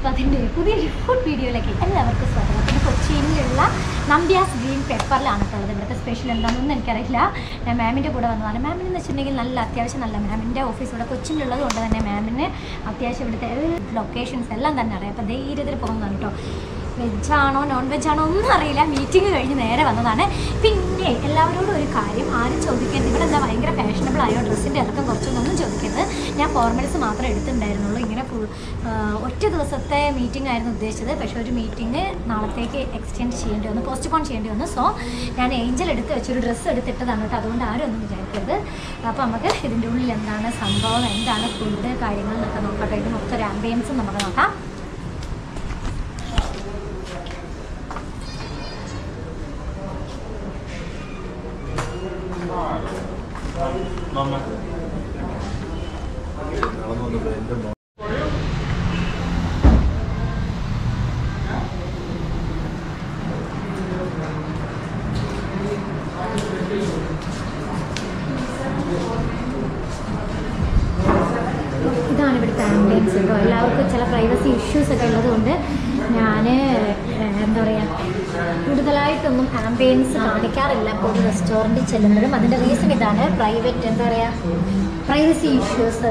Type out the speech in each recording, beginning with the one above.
അപ്പോൾ അതിൻ്റെ പുതിയൊരു ഫുഡ് വീഡിയോയിലേക്ക് എല്ലാവർക്കും സ്വാഗതം പിന്നെ കൊച്ചിയിലുള്ള നമ്പ്യാസ് ഗ്രീൻ പെപ്പറിലാണ് കേട്ടോ ഉള്ളത് ഇവിടുത്തെ സ്പെഷ്യൽ എന്താണെന്നൊന്നും എനിക്കറിയില്ല ഞാൻ മാമിൻ്റെ കൂടെ വന്നതാണ് മാമിന് എന്ന് വെച്ചിട്ടുണ്ടെങ്കിൽ നല്ല അത്യാവശ്യം നല്ല മാമിൻ്റെ ഓഫീസ് ഇവിടെ കൊച്ചിയിലുള്ളത് കൊണ്ട് തന്നെ മാമിന് അത്യാവശ്യം ഇവിടുത്തെ ലൊക്കേഷൻസ് എല്ലാം തന്നെ അറിയാം അപ്പോൾ ധൈര്യത്തിൽ പോകുന്നതാണ് കേട്ടോ വെജാണോ നോൺ വെജാണോ ഒന്നും അറിയില്ല മീറ്റിംഗ് കഴിഞ്ഞ് നേരെ വന്നതാണ് പിന്നെ എല്ലാവരോടും ഒരു കാര്യം ആരും ചോദിക്കരുത് ഇവിടെ എന്താ ഭയങ്കര ഫാഷനബിൾ ആയോ ഡ്രസ്സിൻ്റെ ഇറക്കം കുറച്ചൊന്നും ചോദിക്കരുത് ഞാൻ ഫോർമൽസ് മാത്രമേ എടുത്തിട്ടുണ്ടായിരുന്നുള്ളൂ ഇങ്ങനെ ഫുൾ ഒറ്റ ദിവസത്തെ മീറ്റിംഗ് ആയിരുന്നു ഉദ്ദേശിച്ചത് പക്ഷേ ഒരു മീറ്റിംഗ് നാളത്തേക്ക് എക്സ്റ്റെൻഡ് ചെയ്യേണ്ടി വന്നു പോസ്റ്റ്പോൺ ചെയ്യേണ്ടി വന്നു സോ ഞാൻ ഏഞ്ചൽ എടുത്ത് വെച്ചൊരു ഡ്രസ്സ് എടുത്തിട്ടതാണ് കേട്ടോ അതുകൊണ്ട് ആരും ഒന്നും വിചാരിക്കരുത് അപ്പോൾ നമുക്ക് ഇതിൻ്റെ ഉള്ളിൽ എന്താണ് സംഭവം എന്താണ് ഫുഡ് കാര്യങ്ങൾ എന്നൊക്കെ നോക്കട്ടെ ഇത് മൊത്തം ഒരു ആംബിയൻസും നമുക്ക് നോക്കാം ഇതാണ് ഇവിടുത്തെ ആംബിയൻസ് കേട്ടോ എല്ലാവർക്കും ചില പ്രൈവസി ഇഷ്യൂസ് ഒക്കെ ഉള്ളതുകൊണ്ട് ഞാൻ എന്താ പറയുക കൂടുതലായിട്ടൊന്നും ആംബിയൻസ് കാണിക്കാറില്ല ഇപ്പോൾ ഒരു റെസ്റ്റോറൻറ്റിൽ ചെല്ലുമ്പോഴും അതിൻ്റെ റീസൺ ഇതാണ് പ്രൈവറ്റ് എന്താ പറയുക പ്രൈവസി ഇഷ്യൂസ്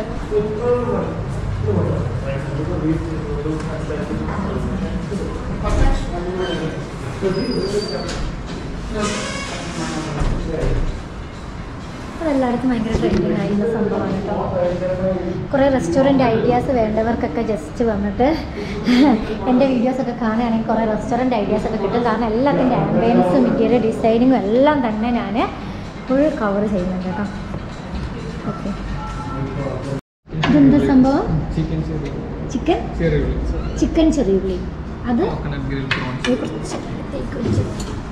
അതെല്ലായിടത്തും ഭയങ്കര ട്രെൻഡിങ് ആയിരുന്ന സംഭവമാണ് കേട്ടോ കുറേ റെസ്റ്റോറൻറ്റ് ഐഡിയാസ് വേണ്ടവർക്കൊക്കെ ജസ്റ്റ് വന്നിട്ട് എൻ്റെ വീഡിയോസൊക്കെ കാണുകയാണെങ്കിൽ കുറേ റെസ്റ്റോറൻറ്റ് ഐഡിയാസ് ഒക്കെ കിട്ടും കാരണം എല്ലാത്തിൻ്റെ ആംബിയൻസും ഇൻറ്റീരിയർ ഡിസൈനിങ്ങും എല്ലാം തന്നെ ഞാൻ ഫുൾ കവർ ചെയ്യുന്നുണ്ട് കേട്ടോ ഓക്കെ ഇതെന്താ സംഭവം ചിക്കൻ ചെറിയ ചിക്കൻ ചെറിയ ചിക്കൻ ചെറിയുള്ളി അത് കോക്കനട്ട് ഗ്രിൽ പ്രോൺസ് ഇത് കുറച്ച് അടുത്തേക്ക് വെച്ച്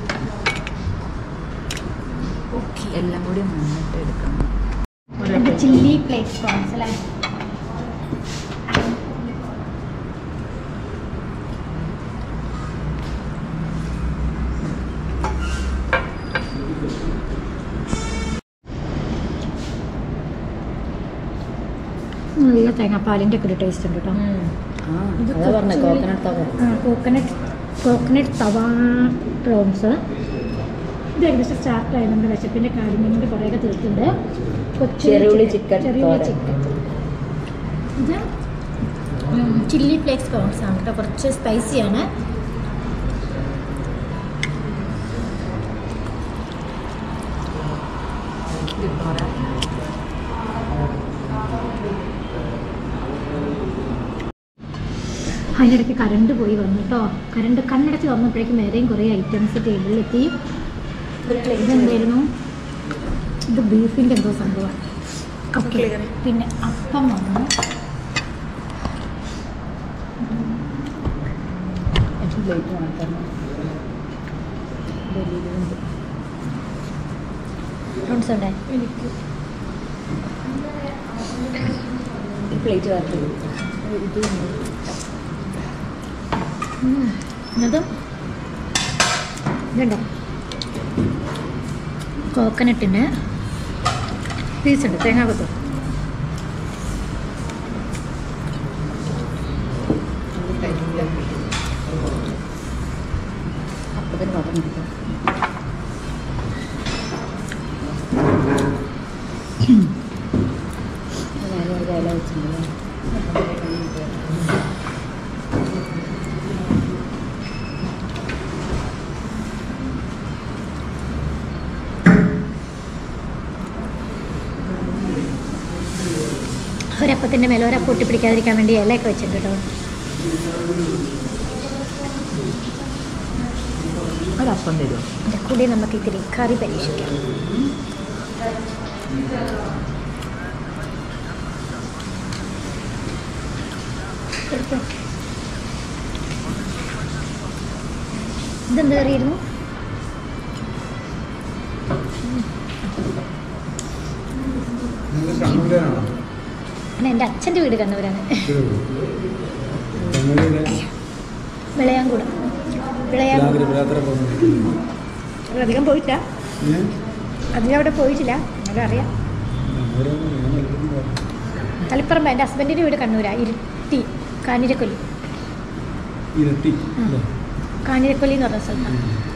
ഓക്കെ എല്ലാം കൂടി മുന്നിട്ട് എടുക്കണം ഇത് ചില്ലി പ്ലേറ്റ് പ്രോൺസ് അല്ലേ നല്ല തേങ്ങാപ്പാലിൻ്റെ ഒക്കെ ഒരു ടേസ്റ്റ് ഉണ്ട് കേട്ടോ ആ ഇത് അതാ പറഞ്ഞ കുറച്ചുകൂടി- coconut tawa coconut coconut tawa prawns ഇത് ഏകദേശം സ്റ്റാർട്ട് ആയി നമ്മുടെ വിശപ്പിൻ്റെ കാര്യം കൊണ്ട് കുറേയൊക്കെ തീർത്തുണ്ട് കൊച്ചുള്ളി ചെറിയുള്ളി ചിക്കൻ ചിക്കൻ ചെറിയുള്ളി തോരൻ. ചിക്കൻ ഇത് ചില്ലി ഫ്ലേക്സ് പ്രോൺസ് ആണ് കേട്ടോ കുറച്ച് സ്പൈസിയാണ് അതിനിടയ്ക്ക് കറണ്ട് പോയി വന്നു കേട്ടോ കറണ്ട് കണ്ണടച്ച് വന്നപ്പോഴേക്കും വേറെയും കുറേ ഐറ്റംസ് ടേബിളിലെത്തി ഇതെന്തായിരുന്നു ഇത് ബീഫിൻ്റെ എന്തോ സംഭവമാണ് ഓക്കെ പിന്നെ അപ്പം വന്നു പ്ലേറ്റ് മാത്രം ഫ്രൂട്ട്സ് ഉണ്ട് പ്ലേറ്റ് വരട്ടെ ഇത് ഉം. അതും ഇതുണ്ടോ കോക്കനട്ടിന് പീസ് ഉണ്ട് തേങ്ങ കൊത്തു അപ്പത്തിന് മാത്രം എടുക്കാം ഞാൻ ഒരു ഇല വെച്ചിട്ടുണ്ടല്ലോ ഒരപ്പത്തിൻ്റെ മേലെ ഒരപ്പം ഒട്ടിപ്പിടിക്കാതിരിക്കാൻ വേണ്ടി ഇലയൊക്കെ വെച്ചിട്ടുണ്ട് കേട്ടോ ഒരപ്പം തരുമോ അതിൻ്റെ കൂടെ നമുക്ക് ഇത്തിരി കറി പരീക്ഷിക്കാം എടുത്തോ. ഇതെന്ത് കറിയായിരുന്നു നിങ്ങൾ കണ്ണൂരാണോ പിന്നെ എൻ്റെ അച്ഛൻ്റെ വീട് കണ്ണൂരാണ് കണ്ണൂരിലെ വിളയാങ്കൂട് വിളയാങ്കൂട് യാത്ര പോകുന്നത് അധികം പോയിട്ടില്ല ഏ? അധികം അവിടെ പോയിട്ടില്ല എന്നാലും അറിയാം കണ്ണൂരൊന്നും ഞാൻ നൽകുന്നു പറഞ്ഞു. തളിപ്പറമ്പ് എൻ്റെ ഹസ്ബൻഡിൻ്റെ വീട് കണ്ണൂരാ ഇരുട്ടി കാഞ്ഞിരക്കൊല്ലി ഇരട്ടി അല്ലേ? കാഞ്ഞിരക്കൊല്ലി എന്ന് പറഞ്ഞ സ്ഥലത്താണ്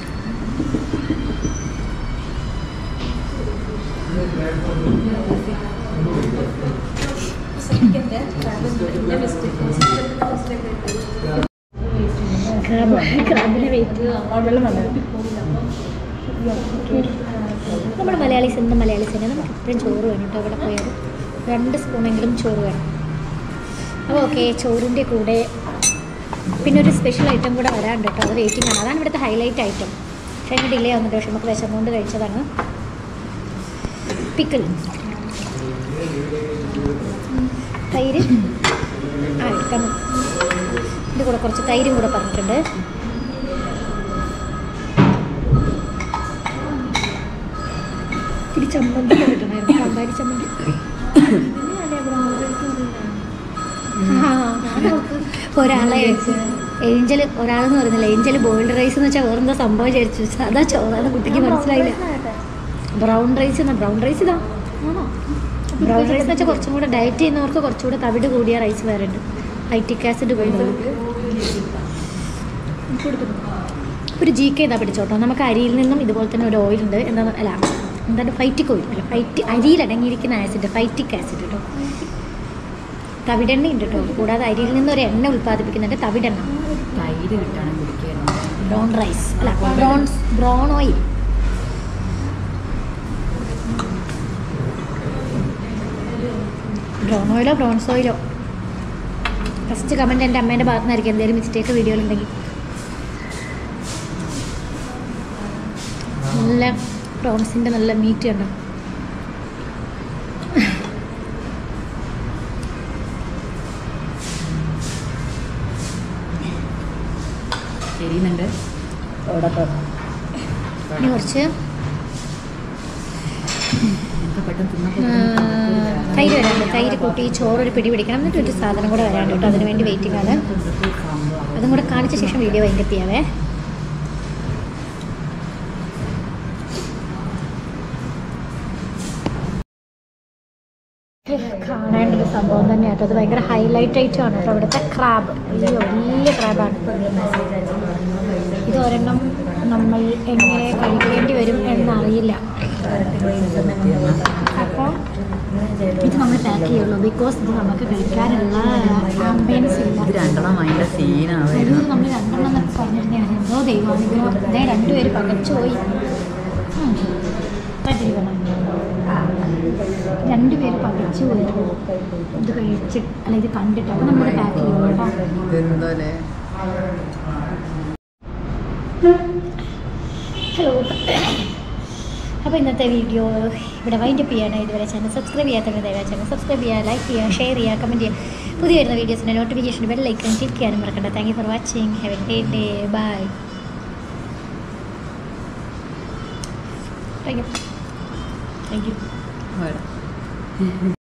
ക്രാബ് ക്രാബിനെ വെയിറ്റ് വെള്ളം നമ്മുടെ മലയാളീസ് എന്നും മലയാളീസ് തന്നെ നമുക്ക് എപ്പോഴും ചോറ് വേണം കേട്ടോ ഇവിടെ പോയാൽ രണ്ട് സ്പൂണെങ്കിലും ചോറ് വേണം അപ്പോൾ ഓക്കെ ചോറിൻ്റെ കൂടെ പിന്നെ ഒരു സ്പെഷ്യൽ ഐറ്റം കൂടെ വരാനുണ്ട് കേട്ടോ അത് വെയിറ്റിംഗ് ആണ് അതാണ് ഇവിടുത്തെ ഹൈലൈറ്റ് ഐറ്റം പക്ഷേ അതിന് ഡിലേ ആവുന്നുണ്ട് പക്ഷെ നമുക്ക് വിഷം കൊണ്ട് കഴിച്ചതാണ് പിക്കിൾ തൈര് ആ എടുക്കാം ഇത് കൂടെ കുറച്ച് തൈരും കൂടെ പറഞ്ഞിട്ടുണ്ട് ഇത്തിരി ചമ്മന്തി കിട്ടണമായിരുന്നു കാന്താരി ചമ്മന്തി ആ, ഒരാളെ ഏഞ്ചൽ ഒരാളെന്ന് പറയുന്നില്ല ഏഞ്ചൽ ബോയിൽഡ് റൈസ് എന്ന് വെച്ചാൽ വേറെന്താ സംഭവം വിചാരിച്ചു അതാ ചോറാണ് കുട്ടിക്ക് മനസ്സിലായില്ല ബ്രൗൺ റൈസ് എന്നാ ബ്രൗൺ റൈസ് ഇതാ ബ്രൗൺ റൈസ് എന്ന് വെച്ചാൽ കുറച്ചും കൂടെ ഡയറ്റ് ചെയ്യുന്നവർക്ക് കുറച്ചുകൂടെ തവിട് കൂടിയ റൈസ് വേറെ ഉണ്ട് ലൈറ്റിക് ആസിഡ് കൂടുതൽ ഒരു ജി കെ ഇതാ പിടിച്ചോട്ടോ നമുക്ക് അരിയിൽ നിന്നും ഇതുപോലെ തന്നെ ഒരു ഓയിൽ ഉണ്ട് എന്താ അല്ല എന്താണ് ഫൈറ്റിക് ഓയിൽ അല്ല ഫൈറ്റ് അരിയിൽ അടങ്ങിയിരിക്കുന്ന ആസിഡ് ഫൈറ്റിക് ആസിഡ് കേട്ടോ തവിടെണ്ണ ഉണ്ട് കേട്ടോ കൂടാതെ അരിയിൽ നിന്ന് ഒരു എണ്ണ ഉൽപ്പാദിപ്പിക്കുന്നുണ്ട് തവിടെണ്ണ തൈര് കിട്ടാനും കുടിക്കായിരുന്നു ബ്രൗൺ റൈസ് അല്ല ബ്രൗൺ ബ്രൗൺ ഓയിൽ ബ്രൗൺ ഓയിലോ ബ്രൗൺസ് ഓയിലോ ഫസ്റ്റ് കമൻറ്റ് എൻ്റെ അമ്മേൻ്റെ ഭാഗത്ത് നിന്നായിരിക്കും എന്തെങ്കിലും മിസ്റ്റേക്ക് വീഡിയോയിലുണ്ടെങ്കിൽ നല്ല പ്രോൺസിൻ്റെ നല്ല മീറ്റ് കണ്ടോ ശരിയുന്നുണ്ട് ഓടൊക്കെ ഇനി കുറച്ച് എനിക്ക് പെട്ടെന്ന് തിന്നപ്പോൾ ആ, തൈര് വരാനുണ്ട് തൈര് കൂട്ടി ചോറൊരു പിടി പിടിക്കണം എന്നിട്ട് ഒരു സാധനം കൂടെ വരാനുണ്ട് കേട്ടോ അതിന് വേണ്ടി വെയിറ്റിംഗ് ആണ് അതും കൂടെ കാണിച്ച ശേഷം വീഡിയോ വൈൻഡപ്പ് ചെയ്യാവേ കാണേണ്ട ഒരു സംഭവം തന്നെയാട്ടോ അത് ഭയങ്കര ഹൈലൈറ്റ് ആയിട്ടും ആണ് കേട്ടോ ഇവിടുത്തെ ക്രാബ് അയ്യോ വലിയ ക്രാബാണ് ഇത് ഒരെണ്ണം നമ്മൾ എങ്ങനെ കഴിക്കേണ്ടി വരും എന്നറിയില്ല അപ്പോൾ ഇത് നമ്മൾ പാക്ക് ചെയ്യുള്ളൂ ബിക്കോസ് ഇത് നമുക്ക് കഴിക്കാനുള്ള ആംബിയൻസ് ഇല്ല ഇത് രണ്ടെണ്ണം ഭയങ്കര സീനാവായിരുന്നു ഇത് നമ്മൾ രണ്ടെണ്ണം എന്നൊക്കെ പറഞ്ഞിരുന്നതാണ് എന്തോ ദൈവാനുഗ്രഹം അതേ രണ്ടുപേര് പകച്ചുപോയി ഉം. പറ്റിരിക്കണം. ആ. രണ്ടുപേര് പകച്ചുപോയി ഇത് കഴിച്ച് അല്ല ഇത് കണ്ടിട്ട് അപ്പോൾ നമ്മൾ പാക്ക് ചെയ്യുള്ളൂ കേട്ടോ ഇതെന്തോലെ ഹലോ അപ്പോൾ ഇന്നത്തെ വീഡിയോ ഇവിടെ വൈൻഡപ്പ് ചെയ്യാണ് ഇതുവരെ ചാനൽ സബ്സ്ക്രൈബ് ചെയ്യാത്തവർ ദയവായി ചാനൽ സബ്സ്ക്രൈബ് ചെയ്യുക ലൈക്ക് ചെയ്യുക ഷെയർ ചെയ്യുക കമൻറ്റ് ചെയ്യുക പുതിയ വരുന്ന വീഡിയോസിൻ്റെ നോട്ടിഫിക്കേഷൻ ബെൽ ലൈക്കൺ ക്ലിക്ക് ചെയ്യാനും മറക്കണ്ട thank you for watching have a great day bye thank you thank you വേണം